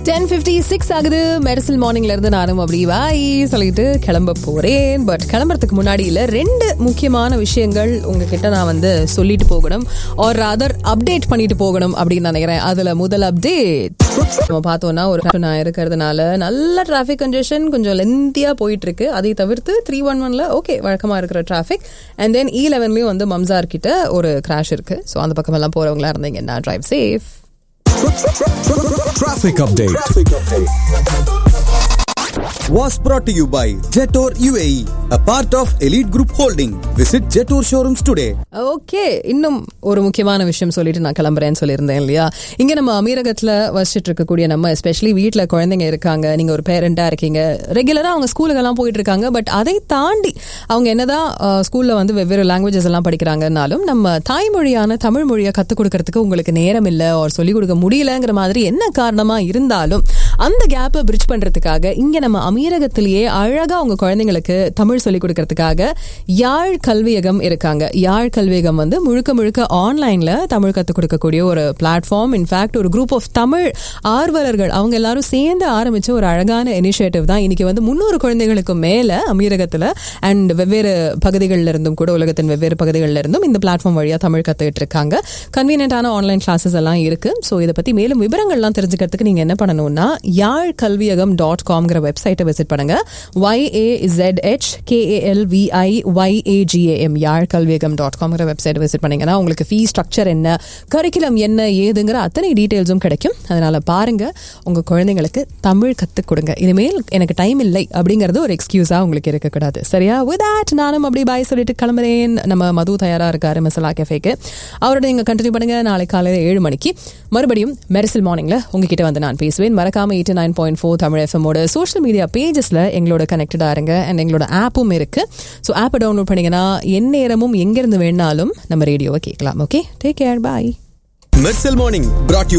Ten fifty six ஆகுது மெடிசல் மார்னிங்ல இருந்து நானும் அப்படி வாய் சொல்லிட்டு கிளம்ப போறேன் பட் கிளம்புறதுக்கு முன்னாடி இல்ல ரெண்டு முக்கியமான விஷயங்கள் உங்ககிட்ட நான் வந்து சொல்லிட்டு போகணும் ஒரு அதர் அப்டேட் பண்ணிட்டு போகணும் அப்படின்னு நினைக்கிறேன் அதுல முதல் அப்டேட் நம்ம பார்த்தோம்னா ஒரு நான் இருக்கிறதுனால நல்ல டிராஃபிக் கன்ஜெஷன் கொஞ்சம் லென்த்தியா போயிட்டு இருக்கு அதை தவிர்த்து த்ரீ ஒன் ஒன்ல ஓகே வழக்கமா இருக்கிற டிராஃபிக் அண்ட் தென் இ லெவன்லயும் வந்து மம்சார் கிட்ட ஒரு கிராஷ் இருக்கு ஸோ அந்த பக்கம் எல்லாம் போறவங்களா இருந்தீங்கன்னா drive safe Traffic update. Was brought to you by Jetor UAE, a part of Elite Group Holding. Visit Jetor showrooms today. Okay இன்னும் ஒரு முக்கியமான விஷயம் சொல்லிட்டு நான் கிளம்புறேன்னு சொல்லியிருந்தேன் இல்லையா இங்க நம்ம அமீரகத்துல வசிச்சுட்டு இருக்கக்கூடிய நம்ம எஸ்பெஷலி வீட்ல குழந்தைங்க இருக்காங்க நீங்க ஒரு பேரண்டா இருக்கீங்க ரெகுலரா அவங்க ஸ்கூலுக்கெல்லாம் போயிட்டு இருக்காங்க பட் அதை தாண்டி அவங்க என்னதான் அஹ், ஸ்கூல்ல வந்து வெவ்வேறு லாங்குவேஜஸ் எல்லாம் படிக்கிறாங்கன்னாலும் நம்ம தாய்மொழியான தமிழ் மொழியை கத்துக் கொடுக்கறதுக்கு உங்களுக்கு நேரம் இல்லை ஒரு சொல்லிக் கொடுக்க முடியலங்கிற மாதிரி என்ன காரணமா இருந்தாலும் அந்த கேப்பை பிரிட்ஜ் பண்றதுக்காக இங்க நம்ம அமீரகத்திலேயே அழகா உங்க குழந்தைங்களுக்கு தமிழ் சொல்லிக் கொடுக்கறதுக்காக யாழ் கல்வியகம் இருக்காங்க யாழ் கல்வியகம் வந்து முழுக்க முழுக்க ஆன்லைன்ல தமிழ் கத்துக் கொடுக்கக்கூடிய ஒரு பிளாட்ஃபார்ம் இன்ஃபேக்ட் ஒரு குரூப் ஆஃப் தமிழ் ஆர்வலர்கள் அவங்க எல்லாரும் சேர்ந்து ஆரம்பிச்ச ஒரு அழகான இனிஷியேட்டிவ் தான் இன்னைக்கு வந்து முன்னூறு குழந்தைகளுக்கு மேல அமீரகத்துல அண்ட் வெவ்வேறு பகுதிகளில் இருந்தும் கூட உலகத்தின் வெவ்வேறு பகுதிகளில் இருந்தும் இந்த பிளாட்ஃபார்ம் வழியா தமிழ் கத்துக்கிட்டு இருக்காங்க கன்வீனியன்டான ஆன்லைன் கிளாஸஸ் எல்லாம் இருக்கு ஸோ இதை பத்தி மேலும் விவரங்கள்லாம் தெரிஞ்சுக்கிறதுக்கு நீங்க என்ன பண்ணணும்னா யாழ் கல்வியகம் டாட் காம்ங்கிற வெப்சைட்டை விசிட் பண்ணுங்க ஒய்ஏஇசெட்ஹெச் கேஏஎல்விஐ ஒய்ஏஜிஏஎம் யாழ் கல்வியகம் டாட் காம்ங்கிற வெப்சைட்டை விசிட் பண்ணீங்கன்னா உங்களுக்கு ஃபீ ஸ்ட்ரக்சர் என்ன கரிக்குலம் என்ன ஏதுங்கிற அத்தனை டீட்டெயில்ஸும் கிடைக்கும் அதனால பாருங்க உங்க குழந்தைங்களுக்கு தமிழ் கற்றுக் கொடுங்க இனிமேல் எனக்கு டைம் இல்லை அப்படிங்கிறது ஒரு எக்ஸ்கியூஸா உங்களுக்கு இருக்கக்கூடாது சரியா வித் that நானும் அப்படி பாய் சொல்லிட்டு கிளம்புறேன் நம்ம மது தயாரா இருக்காரு மசாலா கெஃபேக்கு அவரோட நீங்க கண்டினியூ பண்ணுங்க நாளை காலையில ஏழு மணிக்கு மறுபடியும் மெரிசல் மார்னிங்ல உங்ககிட்ட வந்து நான் பேசுவேன் மறக்காம eighty nine point four Tamil எஃப்எம்மோட சோஷியல் மீடியா பேஜஸ்ல எங்களோட கனெக்டடா இருங்க அண்ட் எங்களோட ஆப்பும் இருக்கு ஸோ ஆப்பை டவுன்லோட் பண்ணீங்கன்னா எந்நேரமும் எங்கிருந்து வேணாலும் நம்ம ரேடியோவை கேட்கலாம் okay take care bye Mersal Morning brought you